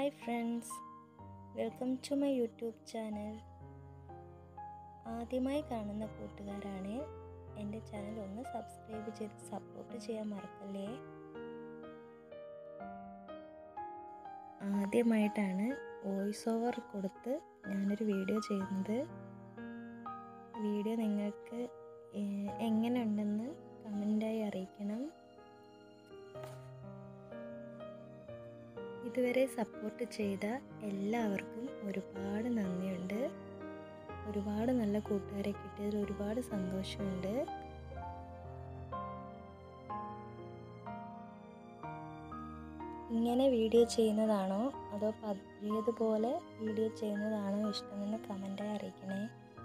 hi friends welcome to my YouTube channel ആദ്യമായി കാണുന്ന കൂട്ടുകാരാണ് എൻ്റെ ചാനൽ ഒന്ന് സബ്സ്ക്രൈബ് ചെയ്ത് സപ്പോർട്ട് ചെയ്യാൻ മറക്കല്ലേ ആദ്യമായിട്ടാണ് വോയിസ് ഓവർ കൊടുത്ത് ഞാനൊരു വീഡിയോ ചെയ്യുന്നത് വീഡിയോ നിങ്ങൾക്ക് ഏഹ്, എങ്ങനെയുണ്ടെന്ന് കമൻറ്റായി അറിയിക്കണം ഇതുവരെ സപ്പോർട്ട് ചെയ്ത എല്ലാവർക്കും ഒരുപാട് നന്ദിയുണ്ട് ഒരുപാട് നല്ല കൂട്ടുകാരെ കിട്ടിയതിൽ ഒരുപാട് സന്തോഷമുണ്ട് ഇങ്ങനെ വീഡിയോ ചെയ്യുന്നതാണോ അതോ പതിയതുപോലെ വീഡിയോ ചെയ്യുന്നതാണോ ഇഷ്ടമെന്ന് കമൻറ്റായി അറിയിക്കണേ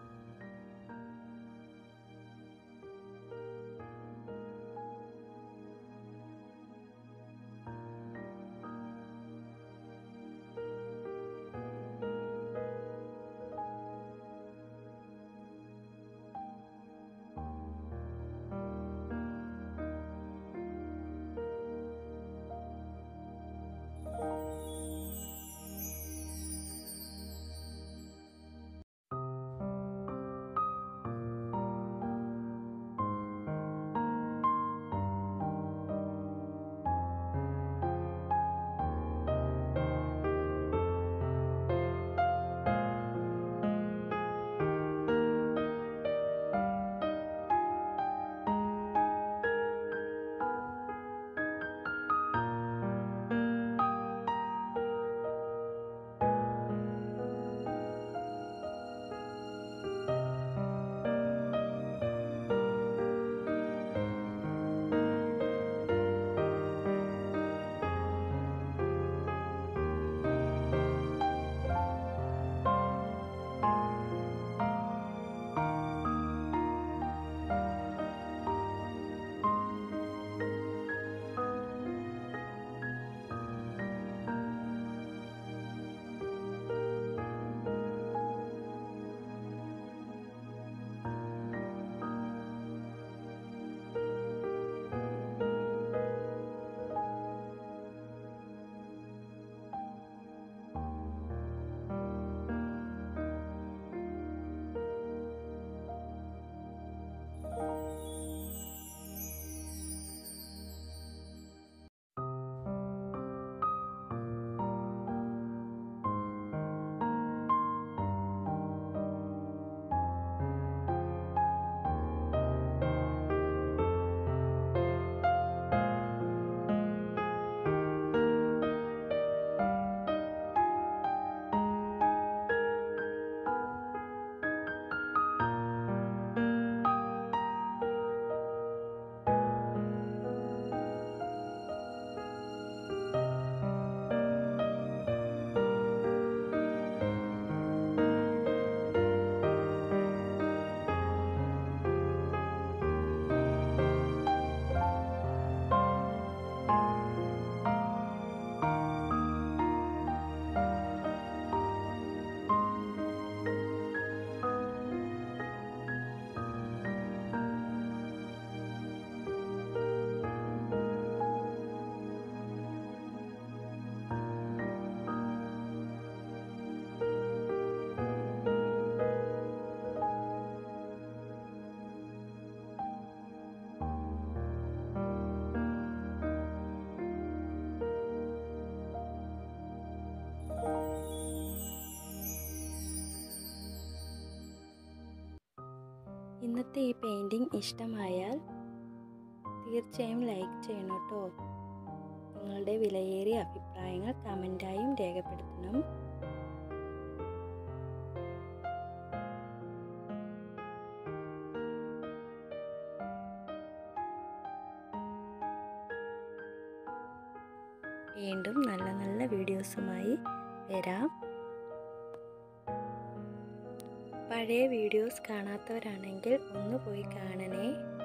ഇന്നത്തെ ഈ പെയിൻറ്റിങ് ഇഷ്ടമായാൽ തീർച്ചയായും ലൈക്ക് ചെയ്യണം കേട്ടോ നിങ്ങളുടെ വിലയേറിയ അഭിപ്രായങ്ങൾ കമൻറ്റായും രേഖപ്പെടുത്തണം വീണ്ടും നല്ല നല്ല വീഡിയോസുമായി വരാം പഴയ വീഡിയോസ് കാണാത്തവരാണെങ്കിൽ ഒന്ന് പോയി കാണണേ